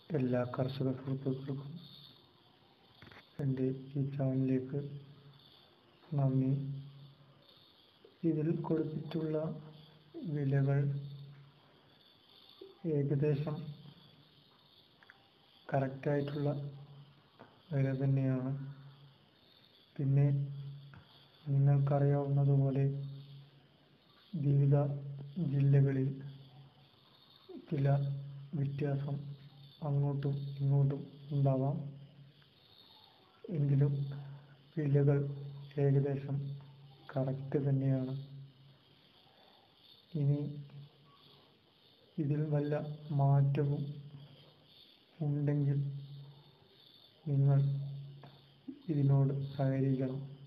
എല്ലാ കർഷക സുഹൃത്തുക്കൾക്കും എൻ്റെ ഈ ചാനലിലേക്ക് നന്ദി ഇതിൽ കൊടുത്തിട്ടുള്ള വിലകൾ ഏകദേശം കറക്റ്റായിട്ടുള്ള വില തന്നെയാണ് പിന്നെ നിങ്ങൾക്കറിയാവുന്നതുപോലെ വിവിധ ജില്ലകളിൽ ചില വ്യത്യാസം അങ്ങോട്ടും ഇങ്ങോട്ടും ഉണ്ടാവാം എങ്കിലും വിലകൾ ഏകദേശം കറക്റ്റ് തന്നെയാണ് ഇനി ഇതിൽ വല്ല മാറ്റവും ഉണ്ടെങ്കിൽ നിങ്ങൾ ഇതിനോട് സഹകരിക്കണം